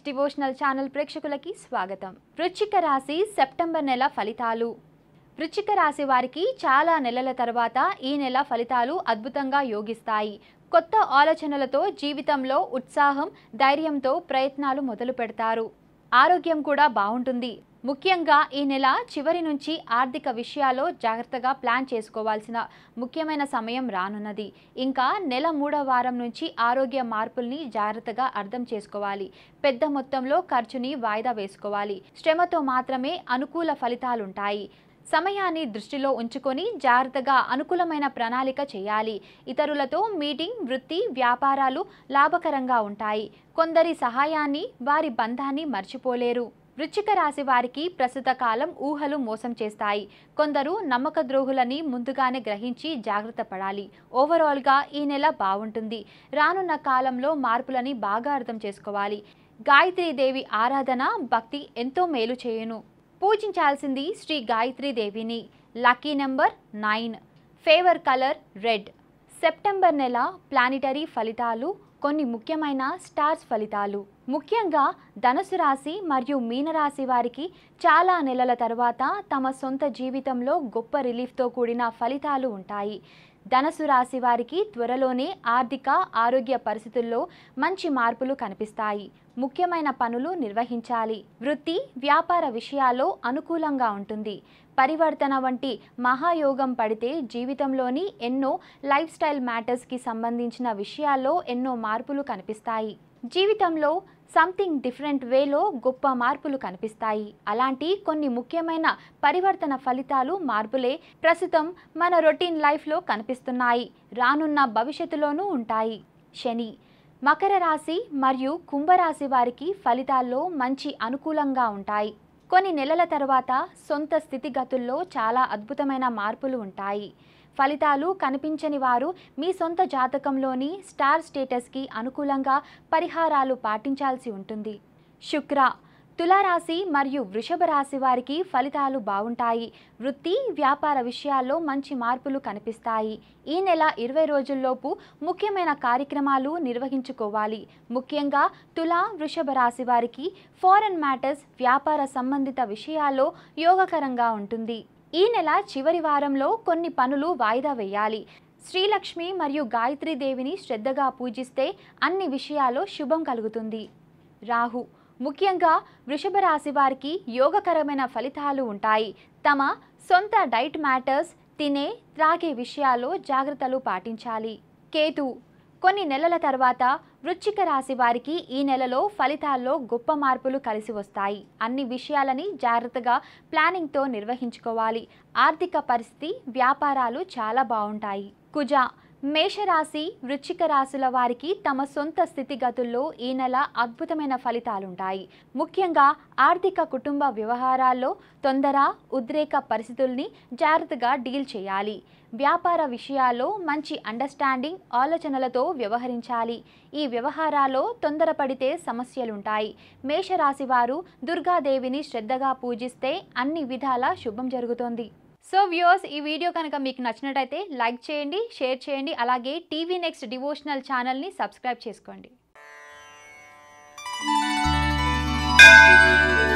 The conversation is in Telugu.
డివోషనల్ ఛానల్ ప్రేక్షకులకి స్వాగతం వృశ్చిక రాశి సెప్టెంబర్ నెల ఫలితాలు వృశ్చిక రాశి వారికి చాలా నెలల తర్వాత ఈ నెల ఫలితాలు అద్భుతంగా యోగిస్తాయి కొత్త ఆలోచనలతో జీవితంలో ఉత్సాహం ధైర్యంతో ప్రయత్నాలు మొదలు పెడతారు ఆరోగ్యం కూడా బాగుంటుంది ముఖ్యంగా ఈ నెల చివరి నుంచి ఆర్థిక విషయాల్లో జాగ్రత్తగా ప్లాన్ చేసుకోవాల్సిన ముఖ్యమైన సమయం రానున్నది ఇంకా నెల మూడవ వారం నుంచి ఆరోగ్య మార్పుల్ని జాగ్రత్తగా అర్థం చేసుకోవాలి పెద్ద మొత్తంలో ఖర్చుని వాయిదా వేసుకోవాలి శ్రమతో మాత్రమే అనుకూల ఫలితాలుంటాయి సమయాన్ని దృష్టిలో ఉంచుకొని జాగ్రత్తగా అనుకూలమైన ప్రణాళిక చేయాలి ఇతరులతో మీటింగ్ వృత్తి వ్యాపారాలు లాభకరంగా ఉంటాయి కొందరి సహాయాన్ని వారి బంధాన్ని మర్చిపోలేరు వృశ్చిక రాశి వారికి ప్రస్తుత కాలం ఊహలు మోసం చేస్తాయి కొందరు నమ్మక ద్రోహులని ముందుగానే గ్రహించి జాగ్రత్త పడాలి ఓవరాల్గా ఈ నెల బాగుంటుంది రానున్న కాలంలో మార్పులని బాగా అర్థం చేసుకోవాలి గాయత్రీదేవి ఆరాధన భక్తి ఎంతో మేలు చేయును పూజించాల్సింది శ్రీ గాయత్రీ దేవిని lucky number nine favour colour red September నెల ప్లానిటరీ ఫలితాలు కొన్ని ముఖ్యమైన స్టార్స్ ఫలితాలు ముఖ్యంగా ధనుసు రాశి మరియు మీనరాశి వారికి చాలా నెలల తర్వాత తమ సొంత జీవితంలో గొప్ప రిలీఫ్తో కూడిన ఫలితాలు ఉంటాయి ధనసు రాశి వారికి త్వరలోనే ఆర్థిక ఆరోగ్య పరిస్థితుల్లో మంచి మార్పులు కనిపిస్తాయి ముఖ్యమైన పనులు నిర్వహించాలి వృత్తి వ్యాపార విషయాల్లో అనుకూలంగా ఉంటుంది పరివర్తన వంటి మహాయోగం పడితే జీవితంలోని ఎన్నో లైఫ్ స్టైల్ మ్యాటర్స్కి సంబంధించిన విషయాల్లో ఎన్నో మార్పులు కనిపిస్తాయి జీవితంలో సంథింగ్ డిఫరెంట్ వేలో గొప్ప మార్పులు కనిపిస్తాయి అలాంటి కొన్ని ముఖ్యమైన పరివర్తన ఫలితాలు మార్పులే ప్రస్తుతం మన రొటీన్ లైఫ్లో కనిపిస్తున్నాయి రానున్న భవిష్యత్తులోనూ ఉంటాయి శని మకర రాశి మరియు కుంభరాశి వారికి ఫలితాల్లో మంచి అనుకూలంగా ఉంటాయి కొన్ని నెలల తర్వాత సొంత స్థితిగతుల్లో చాలా అద్భుతమైన మార్పులు ఉంటాయి ఫలితాలు కనిపించని వారు మీ సొంత జాతకంలోని స్టార్ స్టేటస్కి అనుకూలంగా పరిహారాలు పాటించాల్సి ఉంటుంది శుక్ర తులారాశి మరియు వృషభ రాశి వారికి ఫలితాలు బాగుంటాయి వృత్తి వ్యాపార విషయాల్లో మంచి మార్పులు కనిపిస్తాయి ఈ నెల ఇరవై రోజుల్లోపు ముఖ్యమైన కార్యక్రమాలు నిర్వహించుకోవాలి ముఖ్యంగా తులా వృషభ రాశి వారికి ఫారెన్ మ్యాటర్స్ వ్యాపార సంబంధిత విషయాల్లో యోగకరంగా ఉంటుంది ఈ నెల చివరి వారంలో కొన్ని పనులు వాయిదా వేయాలి శ్రీలక్ష్మి మరియు గాయత్రీ దేవిని శ్రద్ధగా పూజిస్తే అన్ని విషయాల్లో శుభం కలుగుతుంది రాహు ముఖ్యంగా వృషభ రాశి వారికి యోగకరమైన ఫలితాలు ఉంటాయి తమ సొంత డైట్ మ్యాటర్స్ తినే త్రాగే విషయాల్లో జాగ్రత్తలు పాటించాలి కేతు కొన్ని నెలల తర్వాత వృశ్చిక రాశి వారికి ఈ నెలలో ఫలితాల్లో గొప్ప మార్పులు కలిసి వస్తాయి అన్ని విషయాలని జాగ్రత్తగా ప్లానింగ్తో నిర్వహించుకోవాలి ఆర్థిక పరిస్థితి వ్యాపారాలు చాలా బాగుంటాయి కుజ మేషరాశి వృశ్చిక రాశుల వారికి తమ సొంత స్థితిగతుల్లో ఈ నెల అద్భుతమైన ఫలితాలుంటాయి ముఖ్యంగా ఆర్థిక కుటుంబ వ్యవహారాల్లో తొందర ఉద్రేక పరిస్థితుల్ని జాగ్రత్తగా డీల్ చేయాలి వ్యాపార విషయాల్లో మంచి అండర్స్టాండింగ్ ఆలోచనలతో వ్యవహరించాలి ఈ వ్యవహారాల్లో తొందరపడితే సమస్యలుంటాయి మేషరాశి వారు దుర్గాదేవిని శ్రద్ధగా పూజిస్తే అన్ని విధాల శుభం జరుగుతోంది సో వ్యూవర్స్ ఈ వీడియో కనుక మీకు నచ్చినట్టయితే లైక్ చేయండి షేర్ చేయండి అలాగే టీవీ నెక్స్ట్ డివోషనల్ ఛానల్ని సబ్స్క్రైబ్ చేసుకోండి